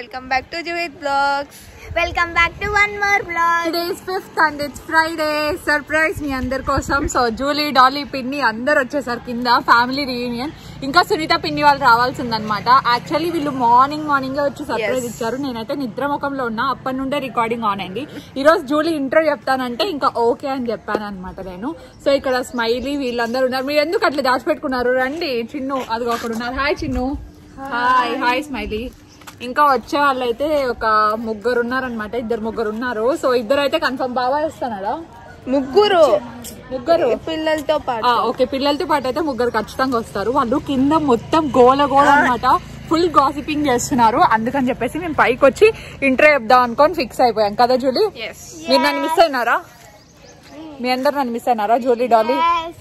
Welcome back to Juvith vlogs welcome back to one more vlog today is fifth and it's Friday surprise మీ అందరి కోసం so Julie Dolly పిన్ని అందరు వచ్చేసారు కింద ఫ్యామిలీ రీయూనియన్ ఇంకా సునీత పిన్ని వాళ్ళు రావాల్సిందనమాట యాక్చువల్లీ వీళ్ళు మార్నింగ్ మార్నింగ్ వచ్చి సర్ప్రైజ్ ఇచ్చారు నేనైతే నిద్ర ముఖంలో ఉన్నా అప్పటి నుండే రికార్డింగ్ ఆన్ అయింది ఈ రోజు జూలీ ఇంట్రో చెప్తానంటే ఇంకా ఓకే అని చెప్పాను అనమాట నేను సో ఇక్కడ స్మైలీ వీళ్ళందరూ ఉన్నారు మీరు ఎందుకు అట్లా దాచిపెట్టుకున్నారు రండి చిన్ను అదిగో అక్కడ ఉన్నారు hi Chinnu hi hi smiley ఇంకా వచ్చే వాళ్ళైతే ఒక ముగ్గురు ఉన్నారనమాట ఇద్దరు ముగ్గురు ఉన్నారు సో ఇద్దరు అయితే కన్ఫర్మ్ బాగా వేస్తున్నాడా ముగ్గురు ముగ్గురు పిల్లలతో పాటు ఆ, ఓకే పిల్లలతో పాటు అయితే ముగ్గురు ఖచ్చితంగా వస్తారు వాళ్ళు కింద మొత్తం గోల గోల అనమాట ఫుల్ గాసిపింగ్ చేస్తున్నారు అందుకని చెప్పేసి మేము పైకి వచ్చి ఇంటర్ చెప్దాం అనుకొని ఫిక్స్ అయిపోయాం కదా జూలీ మీరు నన్ను మిస్ అయినారా మీ అందరు నన్ను మిస్ అయినారా జూలీ డాలీ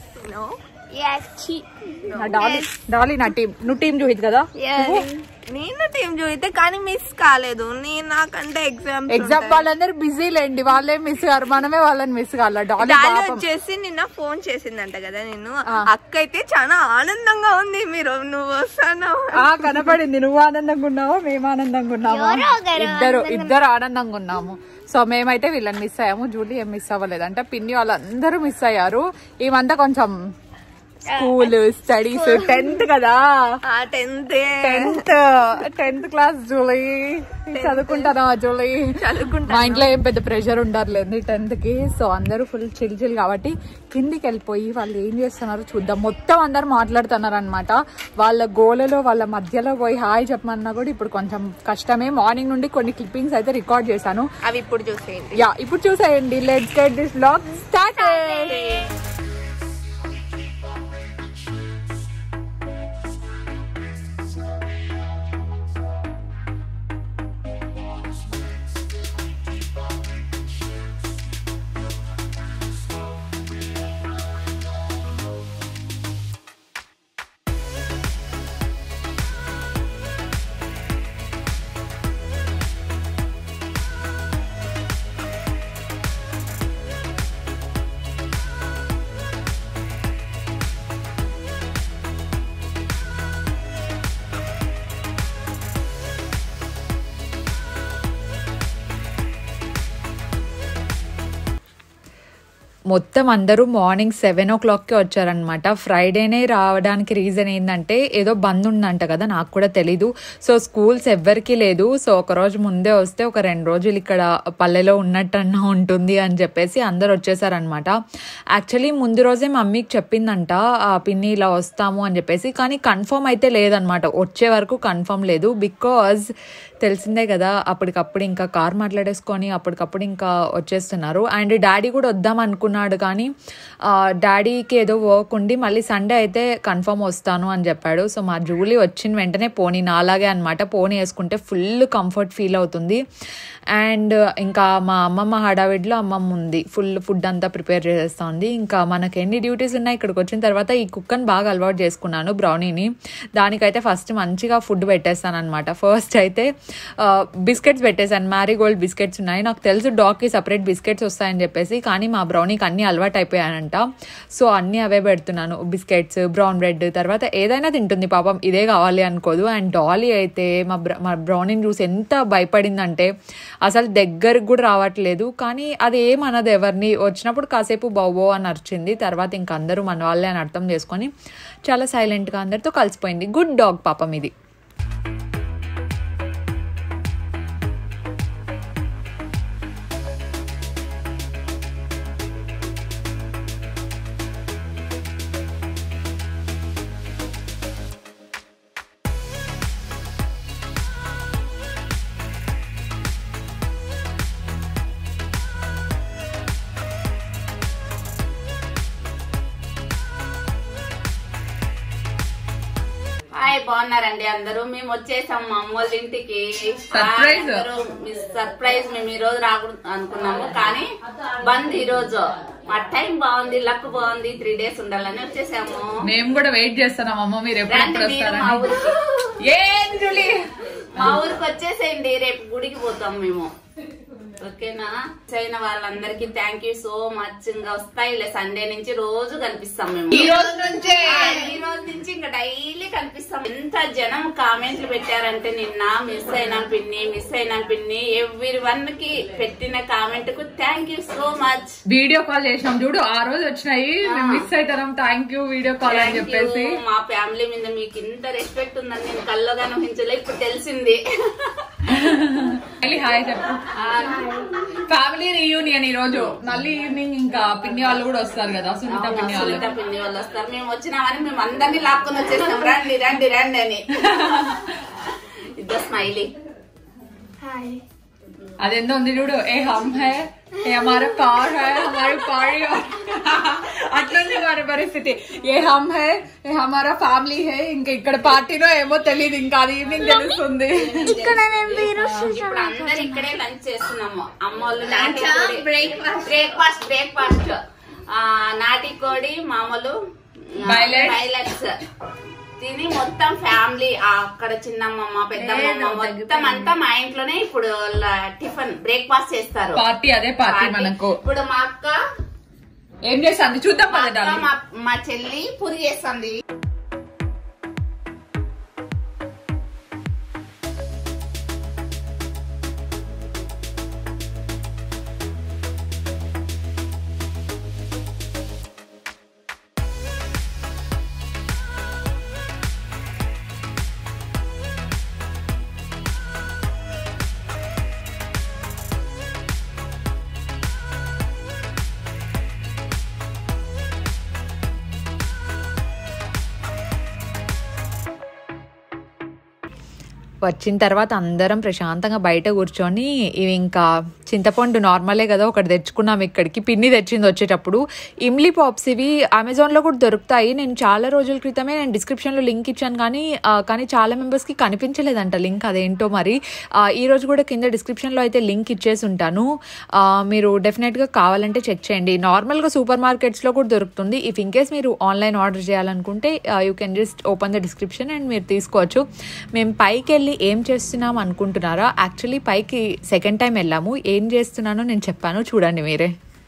నా డాలీ డాలీ నా టీం నువ్వు టీం చూహిత్ కదా నేను టీం చూస్తే కానీ మిస్ కాలేదు నేను నాకంటే ఎగ్జామ్ ఎగ్జామ్ వాళ్ళందరూ బిజీ లేండి వాళ్ళే మిస్ కారు మనమే వాళ్ళని మిస్ కాల డాలీ డాలి పాపం వచ్చేసి నిన్న ఫోన్ చేసిందంట కదా నేను అక్క అయితే చాలా ఆనందంగా ఉంది మీరు నువ్వు వస్తాను ఆ కనపడింది నువ్వు ఆనందంగా ఉన్నావా మేము ఆనందంగా ఉన్నాము ఇద్దరు ఇద్దరు ఆనందంగా ఉన్నాము సో మేమైతే వీళ్ళని మిస్ అయ్యాము జూలీ ఏం మిస్ అవ్వలేదు అంటే పిన్ని వాళ్ళందరూ మిస్ అయ్యారు ఏమంతా కొంచెం స్కూల్ స్టడీస్ టెన్త్ కదా tenth tenth tenth class Julie చదువుకుంటానా జూలీ మా ఇంట్లో ఏం పెద్ద ప్రెషర్ ఉండర్లేదు టెన్త్ కి సో అందరూ ఫుల్ చిల్ చిల్ కాబట్టి కిందికి వెళ్ళిపోయి వాళ్ళు ఏం చేస్తున్నారో చూద్దాం మొత్తం అందరు మాట్లాడుతున్నారు అనమాట వాళ్ళ గోలలో వాళ్ళ మధ్యలో పోయి హాయ్ చెప్పమన్నా కూడా ఇప్పుడు కొంచెం కష్టమే మార్నింగ్ నుండి కొన్ని క్లిప్పింగ్స్ అయితే రికార్డ్ చేశాను అవి ఇప్పుడు చూసేయండి యా ఇప్పుడు చూసేయండి let's get this vlog start మొత్తం అందరూ మార్నింగ్ సెవెన్ ఓ క్లాక్కి వచ్చారనమాట ఫ్రైడేనే రావడానికి రీజన్ ఏంటంటే ఏదో బంద్ ఉందంట కదా నాకు కూడా తెలీదు సో స్కూల్స్ ఎవ్వరికీ లేదు సో ఒక రోజు ముందే వస్తే ఒక రెండు రోజులు ఇక్కడ పల్లెలో ఉన్నట్టన్నా ఉంటుంది అని చెప్పేసి అందరు వచ్చేసారనమాట యాక్చువల్లీ ముందు రోజే మమ్మీకి చెప్పిందంట ఆ పిన్ని ఇలా వస్తాము అని చెప్పేసి కానీ కన్ఫర్మ్ అయితే లేదనమాట వచ్చే వరకు కన్ఫర్మ్ లేదు బికాజ్ తెలిసిందే కదా అప్పటికప్పుడు ఇంకా కార్ మాట్లాడేసుకొని అప్పటికప్పుడు ఇంకా వచ్చేస్తున్నారు అండ్ డాడీ కూడా వద్దాం అనుకున్నాడు కానీ ఆ, డాడీకి ఏదో వర్క్ ఉండి మళ్ళీ సండే అయితే కన్ఫర్మ్ వస్తాను అని చెప్పాడు సో మా జూలీ వచ్చిన వెంటనే పోనీ నాలాగే అనమాట పోనీ వేసుకుంటే ఫుల్ కంఫర్ట్ ఫీల్ అవుతుంది అండ్ ఇంకా మా అమ్మమ్మ హడావిడిలో అమ్మమ్మ ఉంది ఫుల్ ఫుడ్ అంతా ప్రిపేర్ చేసేస్తుంది ఇంకా మనకి ఎన్ని డ్యూటీస్ ఉన్నాయి ఇక్కడికి వచ్చిన తర్వాత ఈ కుక్కని బాగా అలవాటు చేసుకున్నాను బ్రౌనీని దానికైతే ఫస్ట్ మంచిగా ఫుడ్ పెట్టేస్తాను అనమాట ఫస్ట్ అయితే బిస్కెట్స్ పెట్టేశాను మ్యారీగోల్డ్ బిస్కెట్స్ ఉన్నాయి నాకు తెలుసు డాగ్కి సపరేట్ బిస్కెట్స్ వస్తాయని చెప్పేసి కానీ మా బ్రౌనీకి అన్ని అలవాటు అయిపోయానంట సో అన్ని అవే పెడుతున్నాను బిస్కెట్స్ బ్రౌన్ బ్రెడ్ తర్వాత ఏదైనా తింటుంది పాపం ఇదే కావాలి అనుకోదు అండ్ డాలీ అయితే మా బ్ర మా బ్రౌనీని చూసి ఎంత భయపడిందంటే అసలు దగ్గరికి కూడా రావట్లేదు కానీ అది ఏమన్నది ఎవరిని వచ్చినప్పుడు కాసేపు బావో అని అరిచింది తర్వాత ఇంక అందరూ మన వాళ్ళే అని అర్థం చేసుకొని చాలా సైలెంట్గా అందరితో కలిసిపోయింది గుడ్ డాగ్ పాపం ఇది హాయ్ బాగున్నారండి అందరూ మేము వచ్చేసాం మా అమ్మ వాళ్ళ ఇంటికి Surprise. అందరూ మీ సర్ప్రైజ్ మేము ఈ రోజు రాకూడదు అనుకున్నాము కానీ బంద్ ఈ రోజు మా టైం బాగుంది లక్ బాగుంది త్రీ డేస్ ఉండాలని వచ్చేసాము మేము కూడా వెయిట్ చేస్తున్నాం అమ్మ మీరు రండి మీరు మా ఊరికి ఏం జూలీ మా ఊరికి వచ్చేసేయండి రేపు గుడికి పోతాం మేము ఓకేనా చైనా వాళ్ళందరికీ థ్యాంక్ యూ సో మచ్ ఇంకా వస్తాయిలే సండే నుంచి రోజు కనిపిస్తాం మేము ఈ రోజు నుంచే ఆ, ఈ రోజు రోజు నుంచి ఇంకా డైలీ కనిపిస్తాం ఎంత జనం కామెంట్లు పెట్టారంటే నిన్న మిస్ అయినా పిన్ని మిస్ అయినా పిన్ని ఎవ్రీ వన్ కి పెట్టిన కామెంట్ కు thank you so much video call చేసినాం చూడు ఆ రోజు వచ్చినాయి మిస్ అవుతాం థ్యాంక్ యూ వీడియో కాల్ అని చెప్పేసి మా ఫ్యామిలీ మీద మీకు ఇంత రెస్పెక్ట్ ఉందని నేను కళ్ళగానే ఊహించలే ఇప్పుడు తెలిసింది మళ్ళీ హాయ్ చెప్పు ఫ్యామిలీ రీయూనియన్ ఈ రోజు మళ్ళీ ఈవినింగ్ ఇంకా పిన్ని వాళ్ళు కూడా వస్తారు కదా సునీత పిన్ని వాళ్ళు సునీత పిన్ని వాళ్ళు వస్తారు మేము వచ్చినామని మేము అందరినీ లాక్కొని వచ్చేసాం రండి రండి రండి అని ఇద్దరు స్మైలీ అదేందో ఉంది చూడు ఏ హమ్ హై ఏ హమారా కార్ హై హమారీ పారీ అట్లుంది మన పరిస్థితి ఏ హమ్ హై ఏ హమారా ఫ్యామిలీ హై ఇంకా ఇక్కడ పార్టీలో ఏమో తెలియదు ఇంకా అది ఈవినింగ్ తెలుస్తుంది ఇక్కడ మేము వీరోస్ ఇప్పుడు అందరు ఇక్కడే లంచ్ చేస్తున్నాము అమ్మ వాళ్ళు నాటి బ్రేక్ఫాస్ట్ బ్రేక్ఫాస్ట్ బ్రేక్ఫాస్ట్ నాటి కోడి మామూలు Violet. బైలెట్స్ తిని మొత్తం ఫ్యామిలీ అక్కడ చిన్నమ్మమ్మ పెద్దమ్మమ్మ మొత్తం అంతా మా ఇంట్లోనే ఇప్పుడు టిఫిన్ బ్రేక్ఫాస్ట్ చేస్తారు పార్టీ అదే పార్టీ మనకు ఇప్పుడు మా అక్క ఏం చేస్తుంది చూద్దాం మా పద అక్క మా మా చెల్లి పూరి చేస్తుంది వచ్చిన తర్వాత అందరం ప్రశాంతంగా బయట కూర్చొని ఇవి ఇంకా చింతపండు నార్మలే కదా ఒకటి తెచ్చుకున్నాం ఇక్కడికి పిన్ని తెచ్చింది వచ్చేటప్పుడు ఇమ్లీ పాప్స్ ఇవి అమెజాన్లో కూడా దొరుకుతాయి నేను చాలా రోజుల క్రితమే నేను డిస్క్రిప్షన్లో లింక్ ఇచ్చాను కానీ ఆ, కానీ చాలా మెంబర్స్కి కనిపించలేదంట లింక్ అదేంటో మరి ఆ, ఈ రోజు కూడా కింద డిస్క్రిప్షన్లో అయితే లింక్ ఇచ్చేసి ఉంటాను ఆ, మీరు డెఫినెట్గా కావాలంటే చెక్ చేయండి నార్మల్గా సూపర్ మార్కెట్స్లో కూడా దొరుకుతుంది ఇఫ్ ఇన్ కేస్ మీరు ఆన్లైన్ ఆర్డర్ చేయాలనుకుంటే you can just open the description and మీరు తీసుకోవచ్చు మేము పైకి వెళ్ళి ఏం చేస్తున్నాం అనుకుంటున్నారా యాక్చువల్లీ పైకి సెకండ్ టైం వెళ్ళాము ఏం చేస్తున్నానో నేను చెప్పాను చూడండి మీరే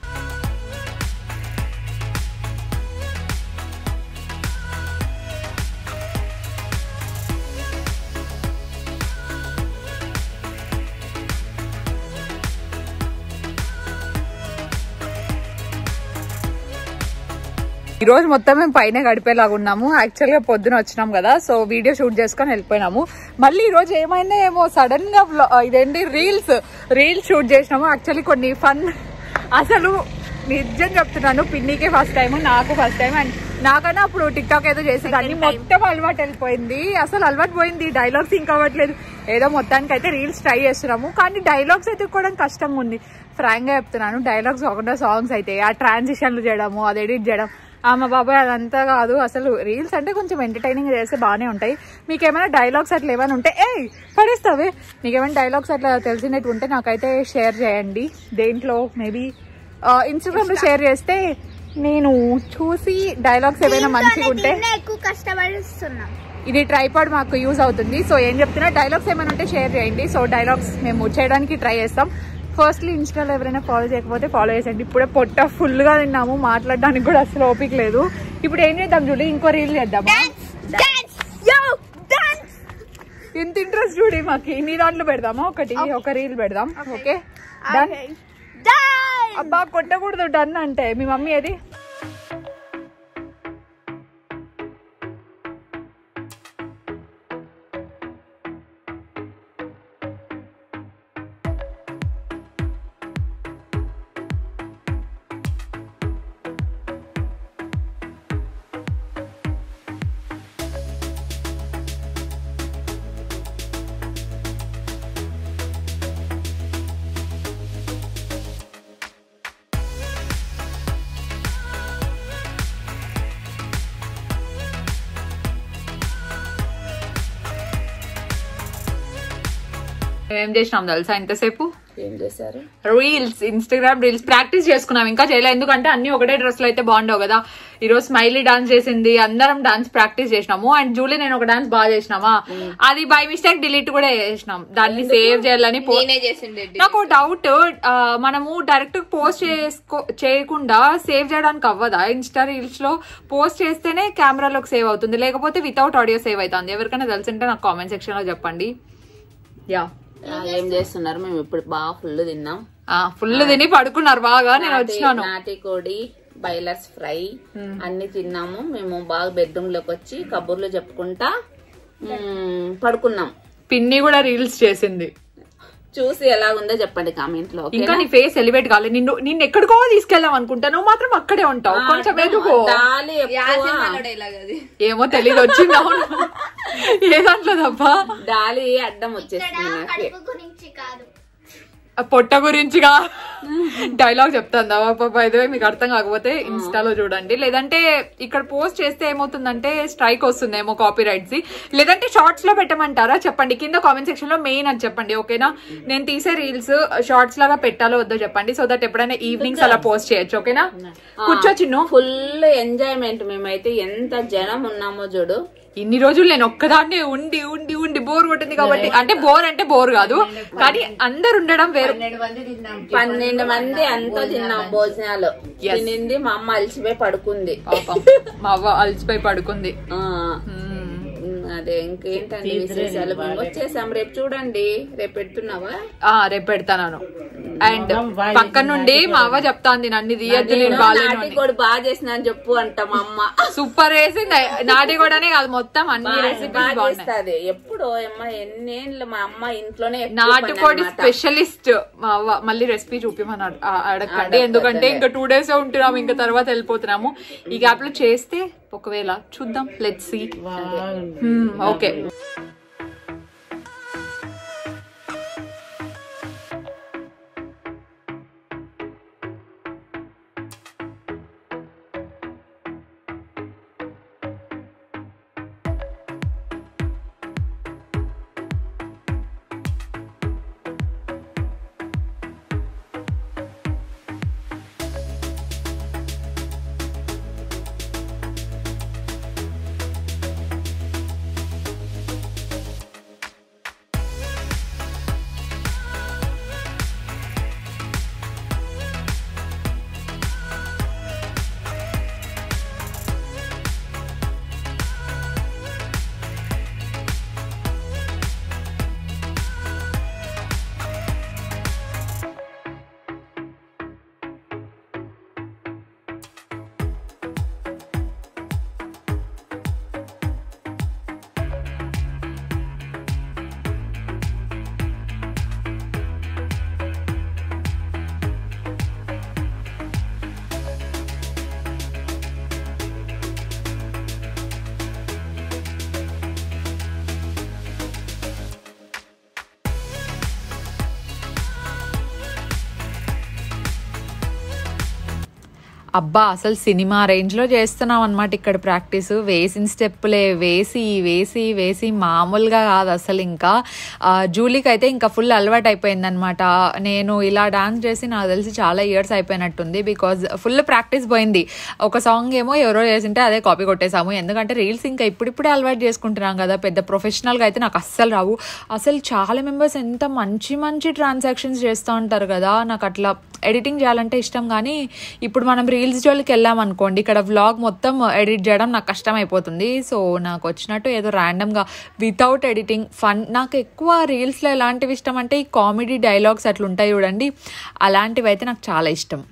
ఈ రోజు మొత్తం మేము పైన గడిపేలాగా ఉన్నాము యాక్చువల్ గా పొద్దున వచ్చినాం కదా సో వీడియో షూట్ చేసుకొని వెళ్ళిపోయినాము మళ్ళీ ఈ రోజు ఏమైందో ఏమో సడన్ గా vlog- ఇదేంటి రీల్స్ రీల్స్ షూట్ చేసినాము యాక్చువల్లీ కొన్ని ఫన్ అసలు నిజం చెప్తున్నాను పిన్నికి ఫస్ట్ టైం నాకు ఫస్ట్ టైం అండ్ నాకన్నా అప్పుడు టిక్ టాక్ ఏదో చేసేదాన్ని మొత్తం అలవాటు వెళ్ళిపోయింది అసలు అలవాటు పోయింది డైలాగ్స్ ఇంకా అవ్వట్లేదు ఏదో మొత్తానికి అయితే రీల్స్ ట్రై చేస్తున్నాము కానీ డైలాగ్స్ అయితే కూడా కష్టంగా ఉంది ఫ్రాంక్ గా చెప్తున్నాను డైలాగ్స్ ఒకటే సాంగ్స్ అయితే ఆ ట్రాన్సిషన్లు చేయడము అది ఎడిట్ చేయడం ఆమె బాబాయ్ అదంతా కాదు అసలు రీల్స్ అంటే కొంచెం ఎంటర్టైనింగ్ చేస్తే బాగానే ఉంటాయి మీకు ఏమైనా డైలాగ్స్ అట్లా ఏమైనా ఉంటే ఏ పడేస్తావే మీకు ఏమైనా డైలాగ్స్ అట్లా తెలిసినట్టు ఉంటే నాకైతే షేర్ చేయండి దేంట్లో మేబీ ఇన్స్టాగ్రామ్ లో షేర్ చేస్తే నేను చూసి డైలాగ్స్ ఏమైనా మంచిగా ఉంటే దీన్నే ఎక్కువ కష్టపడిస్తున్నాం ఇది ట్రైపాడ్ మాకు యూజ్ అవుతుంది సో ఏం చెప్తున్నా డైలాగ్స్ ఏమైనా ఉంటే షేర్ చేయండి సో డైలాగ్స్ మేము చేయడానికి ట్రై చేస్తాం ఫస్ట్లీ ఇన్స్టాలో ఎవరైనా ఫాలో చేయకపోతే ఫాలో చేసండి ఇప్పుడే పొట్ట full గా తిన్నాము మాట్లాడడానికి కూడా అసలు ఓపిక లేదు ఇప్పుడు ఏం చేద్దాం చూడు ఇంకో రీల్ చేద్దామా ఎంత ఇంట్రెస్ట్ చూడి మాకు నీ దాంట్లో పెడదామా ఒకటి ఒక రీల్ పెడదాం ఓకే డన్ అబ్బా కొట్టకూడదు డన్ అంటే మీ మమ్మీ ఏది ఏం చేసినాం తెలుసా ఇంతసేపు ఏం చేశారు రీల్స్ ఇన్స్టాగ్రామ్ రీల్స్ ప్రాక్టీస్ చేసుకున్నాం ఇంకా చేయలేదు ఎందుకంటే అన్ని ఒకటే డ్రెస్ లో అయితే బాగుండవు కదా ఈ రోజు స్మైలీ డాన్స్ చేసింది అందరం డాన్స్ ప్రాక్టీస్ చేసినాము అండ్ జూలీ నేను ఒక డాన్స్ బాగా చేసినామా అది బై మిస్టేక్ డిలీట్ కూడా చేసినాం దాన్ని సేవ్ చేయాలని పో- నేనే చేసిండే నాకు డౌట్ మనము డైరెక్ట్ పోస్ట్ చేసుకో చేయకుండా సేవ్ చేయడానికి అవ్వదా ఇన్స్టా రీల్స్ లో పోస్ట్ చేస్తేనే కెమెరాలోకి సేవ్ అవుతుంది లేకపోతే వితౌట్ ఆడియో సేవ్ అవుతుంది ఎవరికైనా తెలిసింటే నాకు కామెంట్ సెక్షన్ లో చెప్పండి యా ఆ, ఏం చేస్తున్నారు మేము ఇప్పుడు బాగా ఫుల్ తిన్నాం ఫుల్ తిని పడుకున్నారు బాగా నేను నాటి- వచ్చినాను నాటి కోడి బైలర్స్ ఫ్రై అన్ని తిన్నాము మేము బాగా బెడ్రూమ్ లోకి వచ్చి కబుర్లు చెప్పుకుంటా మ్మ్, పడుకున్నాం పిన్ని కూడా రీల్స్ చేసింది చూసి ఎలా ఉందో చెప్పండి కామెంట్ లో ఇంకా నీ ఫేస్ ఎలివేట్ కాలేదు నిన్ను నిన్ను ఎక్కడికో తీసుకెళ్దాం అనుకుంటా నువ్వు మాత్రం అక్కడే ఉంటావు కొంచెం ఎదుగు దాలి ఎక్కువ డైలాగ్ అది ఏమో తెలియదు వచ్చింది అవును ఏ దాంట్లో తప్ప దాలి అడ్డం వచ్చేస్తుంది నాకు కడుపు గురించి కాదు ఆ పొట్ట గురించిగా డైలాగ్ చెప్తాను ఇదే మీకు అర్థం కాకపోతే ఇన్స్టాలో చూడండి లేదంటే ఇక్కడ పోస్ట్ చేస్తే ఏమవుతుందంటే స్ట్రైక్ వస్తుందేమో కాపీ రైట్స్ లేదంటే షార్ట్స్ లో పెట్టమంటారా చెప్పండి కింద కామెంట్ సెక్షన్ లో మెయిన్ అని చెప్పండి ఓకేనా నేను తీసే రీల్స్ షార్ట్స్ లాగా పెట్టాలో వద్దో చెప్పండి సో దట్ ఎప్పుడైనా ఈవినింగ్స్ అలా పోస్ట్ చేయొచ్చు ఓకేనా కూర్చో చిన్ను ఫుల్ ఎంజాయ్మెంట్ మేమైతే ఎంత జనం ఉన్నామో చూడు ఇన్ని రోజులు నేను ఒక్కదాన్నే ఉండి ఉండి ఉండి బోర్ కొట్టింది కాబట్టి అంటే బోర్ అంటే బోర్ కాదు కానీ అందరు ఉండడం వేరు పన్నెండు మంది అంతా తిన్నాం భోజనాలు తినింది మా అమ్మ అలసిపోయి పడుకుంది పాపం మా అవ్వ అలసిపోయి పడుకుంది ఆ మ్మ్. ఉమ్, అదే ఇంకేంటండి విశేషాలు మేము వచ్చేసాం రేపు చూడండి రేపు పెడుతున్నావా ఆ రేపు పెడతాను అండ్ పక్క నుండి మా అవ్వ చెప్తాంది నన్ను తీయద్దు నేను బాగాలేను నాటి అని. కూడా బాగా చేసిన అని చెప్పు అంట మా అమ్మ సూపర్ వేసింది నాటి కూడానే కాదు మొత్తం అన్ని బాగా రెసిపీస్ బాగా బాగున్నాయి చేస్తుంది ఎప్పుడు అమ్మ ఎన్నేళ్ళు మా అమ్మ ఇంట్లోనే ఎక్కువ నాటుకోడి పని అన్నమాట. స్పెషలిస్ట్ మా అవ్వ మళ్ళీ రెసిపీ చూపిమని అడ- ఆ- అడగండి ఎందుకంటే ఇంకా టూ డేస్ ఉంటున్నాము ఇంకా తర్వాత వెళ్ళిపోతున్నాము ఈ గ్యాప్ లో చేస్తే ఒకవేళ చూద్దాం లెట్ సి ఓకే అబ్బా అసలు సినిమా రేంజ్ లో చేస్తున్నాం అనమాట ఇక్కడ ప్రాక్టీస్ వేసిన స్టెప్పులే వేసి వేసి వేసి మామూలుగా కాదు అసలు ఇంకా ఆ, జూలీకి అయితే ఇంకా ఫుల్ అలవాటు అయిపోయింది అనమాట నేను ఇలా డాన్స్ చేసి నాకు తెలిసి చాలా ఇయర్స్ అయిపోయినట్టుంది బికాజ్ ఫుల్ ప్రాక్టీస్ పోయింది ఒక సాంగ్ ఏమో ఎవరో చేసింటే అదే కాపీ కొట్టేసాము ఎందుకంటే రీల్స్ ఇంకా ఇప్పుడిప్పుడే అలవాటు చేసుకుంటున్నాం కదా పెద్ద ప్రొఫెషనల్గా అయితే నాకు అస్సలు రావు అసలు చాలా మెంబర్స్ ఎంత మంచి మంచి ట్రాన్సాక్షన్స్ చేస్తూ ఉంటారు కదా నాకు అట్లా ఎడిటింగ్ చేయాలంటే ఇష్టం కానీ ఇప్పుడు మనం రీల్స్ జోలికి వెళ్ళాం అనుకోండి ఇక్కడ వ్లాగ్ మొత్తం ఎడిట్ చేయడం నాకు కష్టం అయిపోతుంది సో నాకు వచ్చినట్టు ఏదో ర్యాండమ్గా వితౌట్ ఎడిటింగ్ ఫన్ నాకు ఎక్కువ రీల్స్లో ఎలాంటివి ఇష్టం అంటే ఈ కామెడీ డైలాగ్స్ అట్లా ఉంటాయి చూడండి అలాంటివి అయితే నాకు చాలా ఇష్టం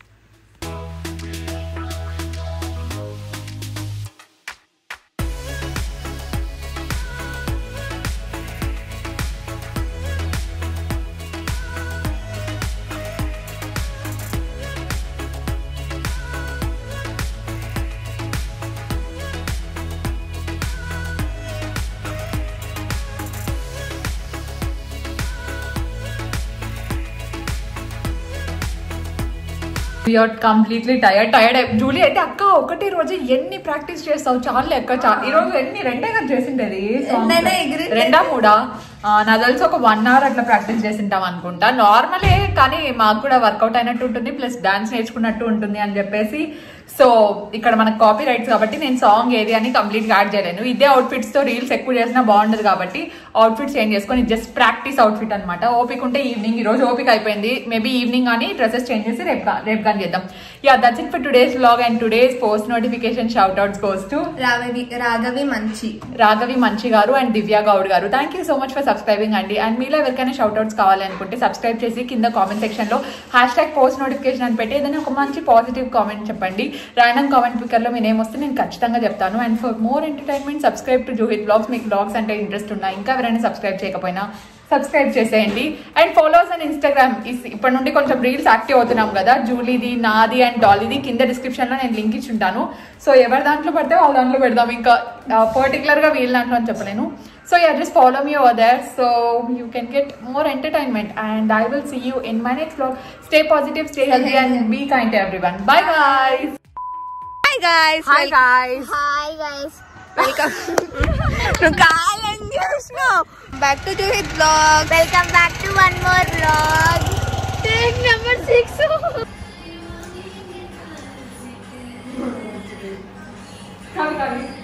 you're completely tired tired Julie అయితే అక్క ఒకటి రోజు ఎన్ని ప్రాక్టీస్ చేస్తావు చాలు అక్క చా- ఈ రోజు ఎన్ని రెండే కదా చేసిండేది songs. ఎన్నైనా ఎగిరి- రెండా మూడా ఆ, నాకు తెలిసి ఒక వన్ అవర్ అట్లా ప్రాక్టీస్ చేసింటాం అనుకుంటా నార్మలే కానీ మాకు కూడా వర్కౌట్ అయినట్టు ఉంటుంది ప్లస్ డాన్స్ నేర్చుకున్నట్టు ఉంటుంది అని చెప్పేసి సో ఇక్కడ మనకు కాపీ రైట్స్ కాబట్టి నేను సాంగ్ ఏది అని కంప్లీట్ గా యాడ్ చేయలేను ఇదే అవుట్ఫిట్స్ తో రీల్స్ ఎక్కువ చేసినా బాగుండదు కాబట్టి అవుట్ఫిట్స్ చేంజ్ చేసుకొని జస్ట్ ప్రాక్టీస్ అవుట్ఫిట్ అనమాట ఓపిక ఉంటే ఈవినింగ్ ఈ రోజు ఓపిక అయిపోయింది మేబీ ఈవినింగ్ కానీ డ్రెస్సెస్ చేంజ్ చేసి రేపు గా- రేపు కానీ చేద్దాం yeah that's it for today's vlog and today's post notification shout outs goes to Raghavi Raghavi మంచి రాఘవి మంచి గారు అండ్ దివ్య గౌడ్ గారు thank you so much for subscribing అండి అండ్ మీలో ఎవరికైనా షౌట్ అవుట్స్ కావాలి అనుకుంటే సబ్స్క్రైబ్ చేసి కింద కామెంట్ సెక్షన్ లో హ్యాష్ ట్యాగ్ పోస్ట్ నోటిఫికేషన్ అని పెట్టి ఏదైనా ఒక మంచి పాజిటివ్ కామెంట్ చెప్పండి ర్యాండమ్ కామెంట్ పికర్ లో మీ నేమ్ వస్తే నేను ఖచ్చితంగా చెప్తాను and for more entertainment subscribe to Juhith blogs మీకు బ్లాగ్స్ అంటే ఇంట్రెస్ట్ ఉన్నా ఇంకా ఎవరైనా సబ్స్క్రైబ్ చేయకపోయినా సబ్స్క్రైబ్ చేసేయండి అండ్ ఫాలోస్ అండ్ ఇన్స్టాగ్రామ్ ఇప్పటి నుండి కొంచెం రీల్స్ యాక్టివ్ అవుతున్నాం కదా జూలీది నాది అండ్ డాలీది కింద డిస్క్రిప్షన్ లో నేను లింక్ ఇచ్చి ఉంటాను సో ఎవరి దాంట్లో పడితే వాళ్ళ దాంట్లో పెడదాం ఇంకా పర్టికులర్ గా వీళ్ళ దాంట్లో అని చెప్పలేను so yeah just follow me over there so you can get more entertainment and I will see you in my next blog stay positive stay healthy and be kind to everyone bye guys hi guys hi guys hi guys welcome నువ్వు కాలం చేసినావు back to Juhith blog welcome back to one more vlog take number six Come, come.